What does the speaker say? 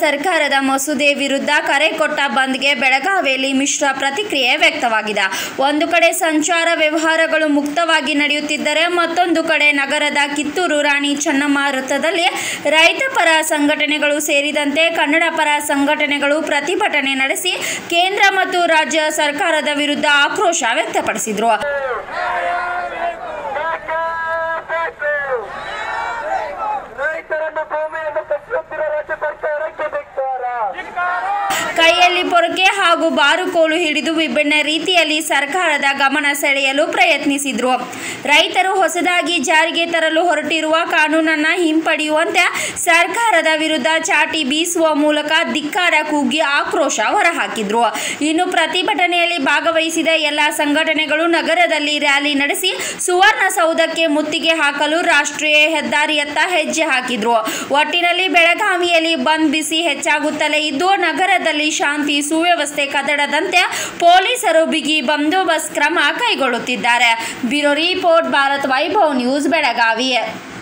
ಸರ್ಕಾರದ ಮಸೂದೆ ವಿರುದ್ಧ ಕರೆ ಕೊಟ್ಟ ಬಂದ್ಗೆ ಬೆಳಗಾವಿಯಲ್ಲಿ ಮಿಶ್ರ ಪ್ರತಿಕ್ರಿಯೆ ವ್ಯಕ್ತವಾಗಿದೆ ಒಂದು ಕಡೆ ಸಂಚಾರ ವ್ಯವಹಾರಗಳು ಮುಕ್ತವಾಗಿ ನಡೆಯುತ್ತಿದ್ದರೆ ಮತ್ತೊಂದು ಕಡೆ ನಗರದ ಕಿತ್ತೂರು ರಾಣಿ ಚೆನ್ನಮ್ಮ ವೃತ್ತದಲ್ಲಿ ರೈತ ಪರ ಸಂಘಟನೆಗಳು ಸೇರಿದಂತೆ ಕನ್ನಡ ಪರ ಸಂಘಟನೆಗಳು ಪ್ರತಿಭಟನೆ ನಡೆಸಿ ಕೇಂದ್ರ ಮತ್ತು ರಾಜ್ಯ ಸರ್ಕಾರದ ವಿರುದ್ಧ ಆಕ್ರೋಶ ವ್ಯಕ್ತಪಡಿಸಿದರು ರೈತರನ್ನು ಭೂಮಿಯನ್ನು ಕಟ್ಟುತ್ತಿರುವ ರಾಜ್ಯ ಸರ್ಕಾರಕ್ಕೆ ಧಿಕ್ಕಾರ ಕೈಯಲ್ಲಿ ಪೊರಕೆ ಹಾಗೂ ಬಾರುಕೋಲು ಹಿಡಿದು ವಿಭಿನ್ನ ರೀತಿಯಲ್ಲಿ ಸರ್ಕಾರದ ಗಮನ ಸೆಳೆಯಲು ಪ್ರಯತ್ನಿಸಿದ್ರು ರೈತರು ಹೊಸದಾಗಿ ಜಾರಿಗೆ ತರಲು ಹೊರಟಿರುವ ಕಾನೂನನ್ನ ಹಿಂಪಡೆಯುವಂತೆ ಸರ್ಕಾರದ ವಿರುದ್ಧ ಚಾಟಿ ಬೀಸುವ ಮೂಲಕ ಧಿಕ್ಕಾರ ಕೂಗಿ ಆಕ್ರೋಶ ಹೊರಹಾಕಿದ್ರು ಇನ್ನು ಪ್ರತಿಭಟನೆಯಲ್ಲಿ ಭಾಗವಹಿಸಿದ ಎಲ್ಲ ಸಂಘಟನೆಗಳು ನಗರದಲ್ಲಿ ರ್ಯಾಲಿ ನಡೆಸಿ ಸುವರ್ಣಸೌಧಕ್ಕೆ ಮುತ್ತಿಗೆ ಹಾಕಲು ರಾಷ್ಟ್ರೀಯ ಹೆದ್ದಾರಿಯತ್ತ ಹೆಜ್ಜೆ ಹಾಕಿದ್ರು ಒಟ್ಟಿನಲ್ಲಿ ಬೆಳಗಾವಿಯಲ್ಲಿ ಬಂದ್ ಬಿಸಿ ಹೆಚ್ಚಾಗುತ್ತಲೇ ಇದ್ದು ನಗರದಲ್ಲಿ ಶಾಂತಿ ಸುವ್ಯವಸ್ಥೆ ಕದಡದಂತೆ ಪೊಲೀಸರು ಬಿಗಿ ಬಂದೋಬಸ್ತ್ ಕ್ರಮ ಕೈಗೊಳ್ಳುತ್ತಿದ್ದಾರೆ bureau report Bharat Vaibhav news Belagavi